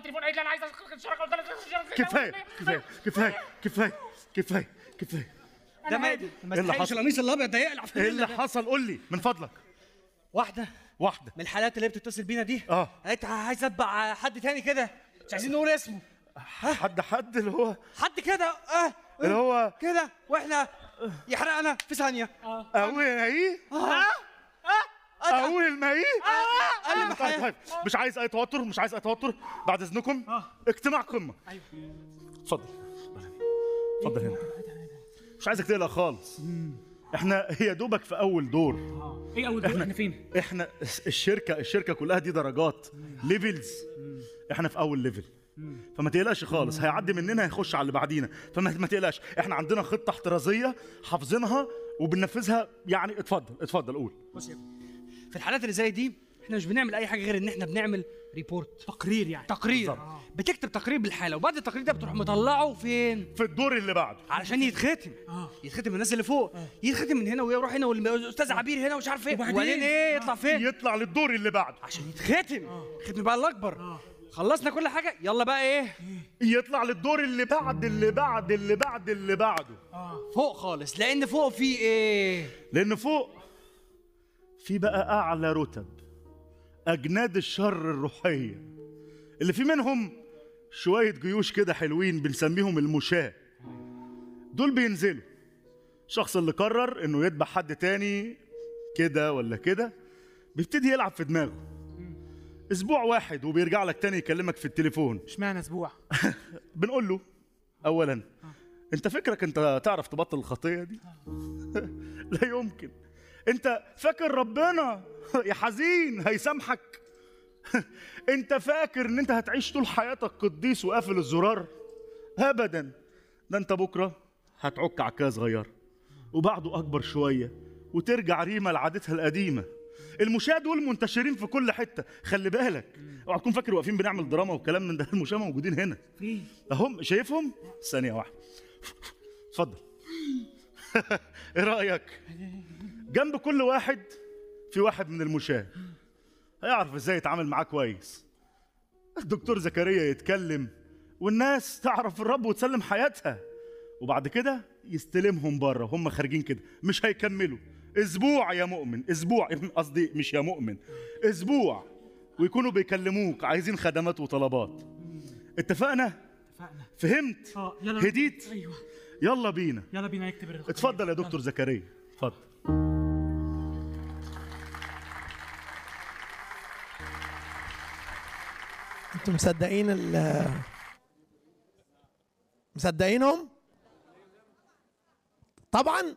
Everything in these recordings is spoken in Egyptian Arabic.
التليفون قالت لي انا عايز اشترك قلت لها كفايه كفايه كفايه كفايه كفايه كفايه ده ما ما إيه اللي تستحقش حصل؟ القميص الابيض ده يقلع في ايه اللي ده. حصل قول لي من فضلك واحده واحده من الحالات اللي هي بتتصل بينا دي اه قالت عايز اتبع حد تاني كده مش عايزين نقول اسمه حد حد اللي هو حد كده اه اللي هو كده واحنا يحرقنا في ثانيه اقول ايه اقول ما ايه قال لي طيب طيب مش عايز اي توتر مش عايز اي توتر بعد اذنكم اجتماع قمه ايوه اتفضل اتفضل هنا مش عايزك تقلق خالص احنا هي دوبك في اول دور ايه اول دور احنا فين؟ احنا الشركه الشركه كلها دي درجات ليفلز احنا في اول ليفل فما تقلقش خالص هيعدي مننا هيخش على اللي بعدينا فما ما تقلقش احنا عندنا خطه احترازيه حافظينها وبننفذها يعني اتفضل اتفضل قول بص يا ابني في الحالات اللي زي دي احنا مش بنعمل اي حاجه غير ان احنا بنعمل ريبورت تقرير يعني تقرير بتكتب تقرير بالحاله وبعد التقرير ده بتروح مطلعه فين في الدور اللي بعده علشان يتختم يتختم من الناس اللي فوق يتختم من هنا ويروح هنا والاستاذ عبير هنا ومش عارف ايه وبعدين؟ وبعدين ايه يطلع فين يطلع للدور اللي بعده عشان يتختم ختم بقى الاكبر خلصنا كل حاجه يلا بقى ايه يطلع للدور اللي بعد اللي بعد اللي بعد اللي بعده فوق خالص لان فوق في ايه لان فوق في بقى اعلى رتب اجناد الشر الروحيه اللي في منهم شويه جيوش كده حلوين بنسميهم المشاة دول بينزلوا الشخص اللي قرر انه يذبح حد تاني كده ولا كده بيبتدي يلعب في دماغه اسبوع واحد وبيرجع لك تاني يكلمك في التليفون اشمعنى اسبوع؟ بنقول له اولا انت فكرك انت تعرف تبطل الخطيه دي لا يمكن انت فاكر ربنا يا حزين هيسامحك انت فاكر ان انت هتعيش طول حياتك قديس وقافل الزرار ابدا ده انت بكره هتعك عكايه صغيره وبعده اكبر شويه وترجع ريما لعادتها القديمه المشاة دول منتشرين في كل حته خلي بالك اوعى تكون فاكر واقفين بنعمل دراما وكلام من ده المشاة موجودين هنا فين؟ اهم شايفهم ثانيه واحده اتفضل ايه رايك جنب كل واحد في واحد من المشاة هيعرف ازاي يتعامل معاه كويس الدكتور زكريا يتكلم والناس تعرف الرب وتسلم حياتها وبعد كده يستلمهم بره هم خارجين كده مش هيكملوا اسبوع يا مؤمن اسبوع قصدي مش يا مؤمن اسبوع ويكونوا بيكلموك عايزين خدمات وطلبات اتفقنا اتفقنا فهمت اه يلا هديت ايوه يلا بينا يلا بينا نكتب الرقم اتفضل يا دكتور زكريا اتفضل انتوا مصدقين ال مصدقينهم؟ طبعا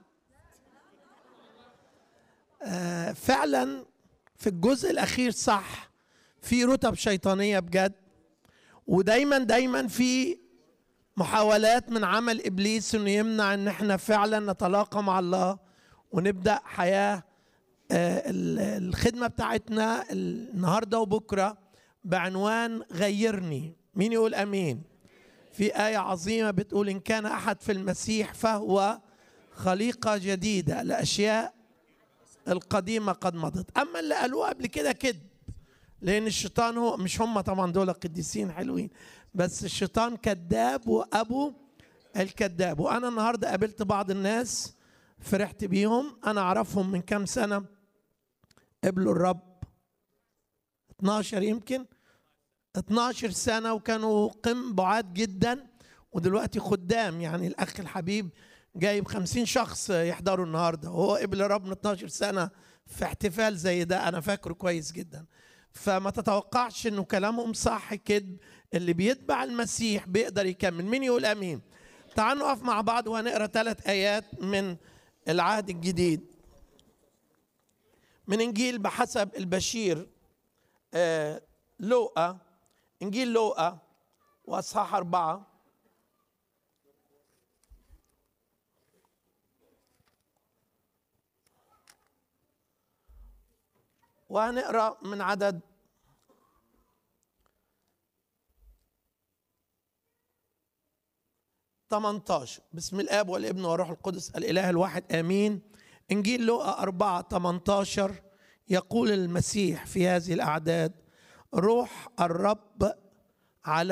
آه فعلا في الجزء الاخير صح في رتب شيطانيه بجد ودايما دايما في محاولات من عمل ابليس انه يمنع ان احنا فعلا نتلاقى مع الله ونبدا حياه آه، ال- الخدمه بتاعتنا النهارده وبكره بعنوان غيرني مين يقول امين في ايه عظيمه بتقول ان كان احد في المسيح فهو خليقه جديده الاشياء القديمه قد مضت اما اللي قالوه قبل كده كذب لان الشيطان هو مش هم طبعا دول قديسين حلوين بس الشيطان كذاب وابو الكذاب وانا النهارده قابلت بعض الناس فرحت بيهم انا اعرفهم من كام سنه قبلوا الرب 12 يمكن 12 سنه وكانوا قم بعاد جدا ودلوقتي خدام يعني الاخ الحبيب جايب 50 شخص يحضروا النهارده وهو قبل الرب من 12 سنه في احتفال زي ده انا فاكره كويس جدا فما تتوقعش انه كلامهم صح كذب اللي بيتبع المسيح بيقدر يكمل مين يقول امين تعالوا نقف مع بعض وهنقرا ثلاث ايات من العهد الجديد من انجيل بحسب البشير آه لوقا انجيل لوقا واصحاح اربعه وهنقرا من عدد ثمانتاشر بسم الاب والابن والروح القدس الاله الواحد امين انجيل لوقا أربعة 18 يقول المسيح في هذه الاعداد روح الرب على